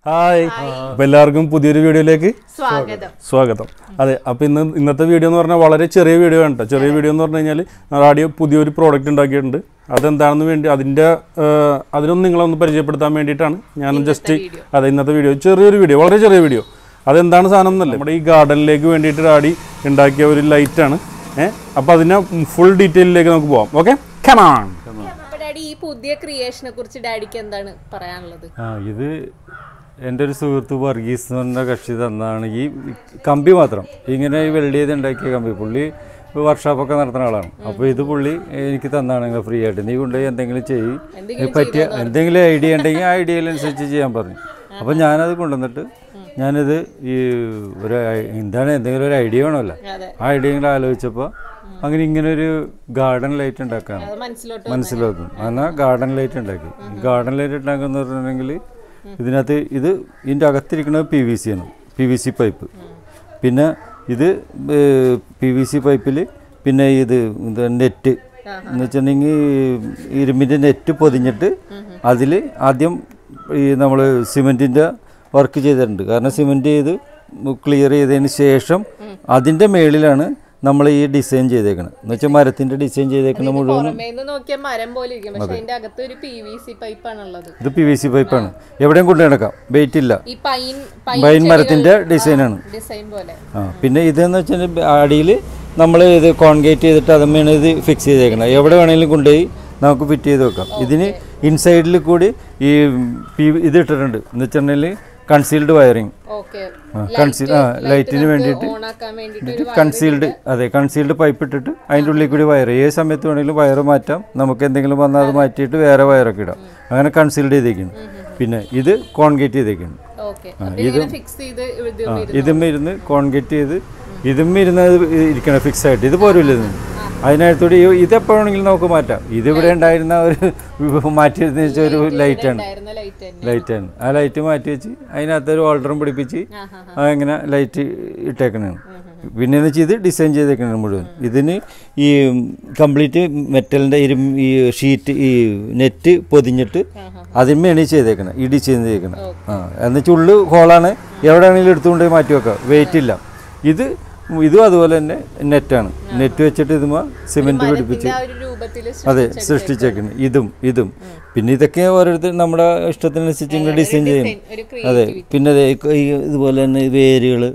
Hi അപ്പോൾ എല്ലാവർക്കും പുതിയൊരു വീഡിയോയിലേക്ക് സ്വാഗതം സ്വാഗതം അതെ അപ്പോൾ ഇന്ന് ഇന്നത്തെ വീഡിയോ എന്ന് പറഞ്ഞാൽ വളരെ ചെറിയ വീഡിയോ ആണ് കേട്ടോ ചെറിയ വീഡിയോ എന്ന് പറഞ്ഞു കഴിഞ്ഞാൽ റാഡിയോ പുതിയൊരു പ്രോഡക്റ്റ് ഉണ്ടാക്കിയിട്ടുണ്ട് അതെന്താണെന്ന് വേണ്ടി അതിൻ്റെ ഏഹ്, അതിനൊന്ന് നിങ്ങളൊന്ന് പരിചയപ്പെടുത്താൻ വേണ്ടിയിട്ടാണ് ഞാൻ ജസ്റ്റ് അതെ ഇന്നത്തെ വീഡിയോ ചെറിയൊരു വീഡിയോ വളരെ ചെറിയ വീഡിയോ അതെന്താണ് സാധനം എന്നല്ല നമ്മുടെ ഈ ഗാർഡനിലേക്ക് വേണ്ടിയിട്ട് റാഡി ഉണ്ടാക്കിയ ഒരു ലൈറ്റാണ് ഏഹ് അപ്പോൾ അതിനെ ഫുൾ ഡീറ്റെയിലേക്ക് നമുക്ക് പോവാം ഓക്കെ കമാൺ അപ്പൊ ഡാഡി ഈ പുതിയ ക്രിയേഷനെ കുറിച്ച് ഡാഡിക്ക് എന്താണ് പറയാനുള്ളത് ആ ഇത് എൻ്റെ ഒരു സുഹൃത്ത് വർഗീസ് എന്ന് പറഞ്ഞ കക്ഷി തന്നതാണ് ഈ കമ്പി മാത്രം ഇങ്ങനെ ഈ വെൽഡ് ചെയ്ത് ഉണ്ടാക്കിയ കമ്പി പുള്ളി വർക്ക്ഷോപ്പൊക്കെ നടത്തുന്ന ആളാണ് അപ്പോൾ ഇത് പുള്ളി എനിക്ക് തന്നാണ് നിങ്ങൾ ഫ്രീ ആയിട്ട് നീ കൊണ്ടുപോയി എന്തെങ്കിലും ചെയ്യും പറ്റിയ എന്തെങ്കിലും ഐഡിയ ഉണ്ടെങ്കിൽ ആ ഐഡിയയിലനുസരിച്ച് ചെയ്യാൻ പറഞ്ഞു അപ്പോൾ ഞാനത് കൊണ്ടുവന്നിട്ട് ഞാനിത് ഈ ഒരു ഐ- എന്താണ് എന്തെങ്കിലും ഒരു ഐഡിയ വേണമല്ലോ അതെ ആ ഐഡിയ ഇങ്ങനെ ആലോചിച്ചപ്പോൾ അങ്ങനെ ഇങ്ങനെ ഒരു ഗാർഡൻ ലൈറ്റ് ഉണ്ടാക്കാണ് അത് മനസ്സിലോട്ട് മനസ്സിലാക്കും എന്നാൽ ഗാർഡൻ ലൈറ്റ് ഉണ്ടാക്കി ഗാർഡൻ ലൈറ്റ് ഉണ്ടാക്കുന്ന പറഞ്ഞിട്ടുണ്ടെങ്കിൽ ഇതിനകത്ത് ഇത് ഇതിൻ്റെ അകത്തിരിക്കുന്നത് പി വി സി ആണ് പി വി സി പൈപ്പ് പിന്നെ ഇത് പി വി സി പൈപ്പിൽ പിന്നെ ഇത് എന്താ നെറ്റ് എന്ന് വെച്ചിട്ടുണ്ടെങ്കിൽ ഇരുമ്പിൻ്റെ നെറ്റ് പൊതിഞ്ഞിട്ട് അതിൽ ആദ്യം ഈ നമ്മൾ സിമെൻറ്റിൻ്റെ വർക്ക് ചെയ്തിട്ടുണ്ട് കാരണം സിമെൻറ്റ് ചെയ്ത് ക്ലിയർ ചെയ്തതിന് ശേഷം അതിൻ്റെ മേളിലാണ് നമ്മൾ ഈ ഡിസൈൻ ചെയ്തേക്കുന്നത് എന്ന് വെച്ചാൽ മരത്തിൻ്റെ ഡിസൈൻ ചെയ്തേക്കുന്ന മുഴുവൻ പുറമേന്ന് നോക്കിയ മരം പോലെ ഇരിക്കും പക്ഷെ അതിന്റെ അകത്ത് ഒരു പി വി സി പൈപ്പ് ആണുള്ളത് ഇത് പി വി സി പൈപ്പാണ് എവിടെയും കൊണ്ടു നടക്കാം വെയിറ്റ് ഇല്ല ഈ പൈൻ പൈൻ മരത്തിൻ്റെ ഡിസൈനാണ് ഡിസൈൻ പോലെ ആ പിന്നെ ഇതെന്ന് വെച്ചാൽ അടിയിൽ നമ്മൾ ഇത് കോൺഗ്രേറ്റ് ചെയ്തിട്ട് അതുമ്മയാണ് ഇത് ഫിക്സ് ചെയ്തേക്കുന്നത് എവിടെ വേണമെങ്കിലും കൊണ്ടുപോയി നമുക്ക് ഫിറ്റ് ചെയ്ത് വെക്കാം ഇതിന് ഇൻസൈഡിൽ കൂടി ഈ പി ഇത് ഇട്ടിട്ടുണ്ട് എന്ന് വെച്ചിട്ടുണ്ടെങ്കിൽ കൺസീൽഡ് വയറിങ് ഓക്കെ കൺസീൽ ആ ലൈറ്റിന് വേണ്ടിയിട്ട് ഓൺ ആക്കാൻ വേണ്ടിട്ട് ഒരു കൺസീൽഡ് അതെ കൺസീൽഡ് പൈപ്പ് ഇട്ടിട്ട് അതിൻ്റെ ഉള്ളിൽ കൂടി വയർ ഏത് സമയത്ത് വേണമെങ്കിലും വയർ മാറ്റാം നമുക്ക് എന്തെങ്കിലും വന്നാൽ അത് മാറ്റിയിട്ട് വേറെ വയറൊക്കെ ഇടാം അങ്ങനെ കൺസീൽഡ് ചെയ്തേക്കുന്നു പിന്നെ ഇത് കോൺഗ്രേറ്റ് ചെയ്തേക്കുന്നു ഓക്കെ ഇങ്ങനെ ഫിക്സ് ചെയ്ത് ഇത് ആ ഇതും ഇരുന്ന് കോൺഗ്രേറ്റ് ചെയ്ത് ഇതും ഇരുന്ന് ഇരിക്കണം ഫിക്സ് ആയിട്ട് ഇത് പോരുമില്ല ഇത് അതിനകത്തൂടെ ഇതെപ്പോഴാണെങ്കിലും നമുക്ക് മാറ്റാം ഇതിവിടെ ഉണ്ടായിരുന്ന ഒരു മാറ്റിയിരുന്ന വെച്ചാൽ ഒരു ലൈറ്റാണ് ഉണ്ടായിരുന്ന ലൈറ്റ് തന്നെ ലൈറ്റാണ് ആ ലൈറ്റ് മാറ്റി വെച്ച് അതിനകത്ത് ഒരു ഓൾഡറും പിടിപ്പിച്ച് അങ്ങനെ ലൈറ്റ് ഇട്ടേക്കണതാണ് പിന്നെ എന്ന് വെച്ചാൽ ഇത് ഡിസൈൻ ചെയ്തേക്കണതാണ് മുഴുവൻ ഇതിന് ഈ കംപ്ലീറ്റ് മെറ്റലിൻ്റെ ഇരു ഈ ഷീറ്റ് ഈ നെറ്റ് പൊതിഞ്ഞിട്ട് അതിന്മേണ് ഈ ചെയ്തേക്കണം ഈ ഡിസൈൻ ചെയ്തേക്കണം ആ എന്നുവെച്ചാൽ ഉള്ളു ഹോളാണ് എവിടെ വേണമെങ്കിലും എടുത്തുകൊണ്ട് പോയി മാറ്റി വെക്കാം വെയിറ്റ് ഇല്ല ഇത് ഇതും അതുപോലെ തന്നെ നെറ്റാണ് നെറ്റ് വെച്ചിട്ട് ഇതുമ സിമെൻറ്റ് പിടിപ്പിച്ച് ആ ഒരു രൂപത്തിൽ അതെ സൃഷ്ടിച്ചേക്കുന്നത് ഇതും ഇതും പിന്നെ ഇതൊക്കെ ഓരോരുത്തർ നമ്മുടെ ഇഷ്ടത്തിനനുസരിച്ച് ഇങ്ങനെ ഡിസൈൻ ചെയ്യും ഒരു അതെ പിന്നെ ദേ ഈ ഇതുപോലെ തന്നെ വേരുകൾ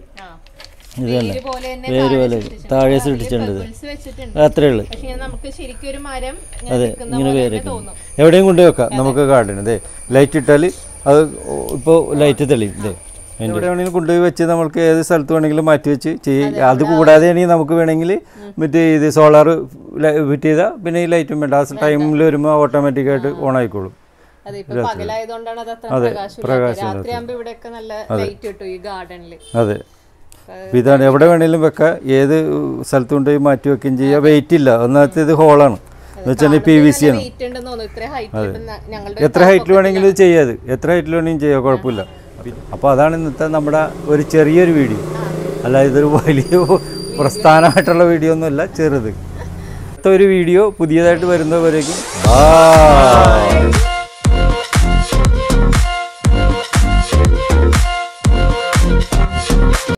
ഇത് തന്നെ ക്രിയേറ്റ് പോലെ തന്നെ വേര് പോലെ താഴെ സൃഷ്ടിച്ചിട്ടുണ്ട് ഇത്. pebbles വെച്ചിട്ടുണ്ട് അത്രേ ഉള്ളു പക്ഷെ നമുക്ക് ശരിക്കും ഒരു മരം ഇങ്ങനെ അതെ നിൽക്കുന്ന ഇങ്ങനെ പോലെ വേരൊക്കെ തന്നെ തോന്നും എവിടെയും കൊണ്ട് വെക്കാം നമുക്ക് ഗാർഡൻ അതെ ലൈറ്റ് ഇട്ടാൽ അത് ഇപ്പോൾ ലൈറ്റ് തെളിയും ഇതേ എവിടെ വേണമെങ്കിലും കൊണ്ടുപോയി വെച്ച് നമുക്ക് ഏത് സ്ഥലത്ത് വേണമെങ്കിലും മാറ്റി വെച്ച് ചെയ്യും അത് കൂടാതെ ആണെങ്കിൽ നമുക്ക് വേണമെങ്കിൽ മറ്റേ ഇത് സോളാർ ഫിറ്റ് ചെയ്താൽ പിന്നെ ഈ ലൈറ്റും വേണ്ട ആ ടൈമിൽ വരുമ്പോൾ ഓട്ടോമാറ്റിക്കായിട്ട് ഓൺ ആയിക്കോളും അതെ ഇപ്പൊ പകലായതുകൊണ്ടാണ് അത് അത്ര പ്രകാശം രാത്രി ആകുമ്പോ ഇവിടെയൊക്കെ നല്ല ലൈറ്റ് കിട്ടും ഈ ഗാർഡനിൽ അതെ അപ്പൊ ഇതാണ് എവിടെ വേണമെങ്കിലും വെക്കാം ഏത് സ്ഥലത്ത് കൊണ്ടുപോയി മാറ്റി വെക്കുകയും ചെയ്യാം വെയിറ്റ് ഇല്ല ഒന്നാമത്തെ ഇത് ഹോളാണ് എന്ന് വെച്ചാൽ പി വി സി ആണ് വെയിറ്റ് ഉണ്ടെന്ന് തോന്നുന്നു ഇത്ര ഹൈറ്റ് ഞങ്ങളുടെ എത്ര ഹൈറ്റിൽ വേണമെങ്കിലും ഇത് ചെയ്യാത് എത്ര ഹൈറ്റിൽ വേണമെങ്കിലും ചെയ്യാം കുഴപ്പമില്ല അപ്പോൾ അതാണ് ഇന്നത്തെ നമ്മുടെ ഒരു ചെറിയൊരു വീഡിയോ അല്ല ഇതൊരു വലിയ പ്രസ്ഥാനമായിട്ടുള്ള വീഡിയോ ഒന്നുമല്ല ചെറുത് അടുത്ത ഒരു വീഡിയോ പുതിയതായിട്ട് വരുന്നവരേക്കും ബൈ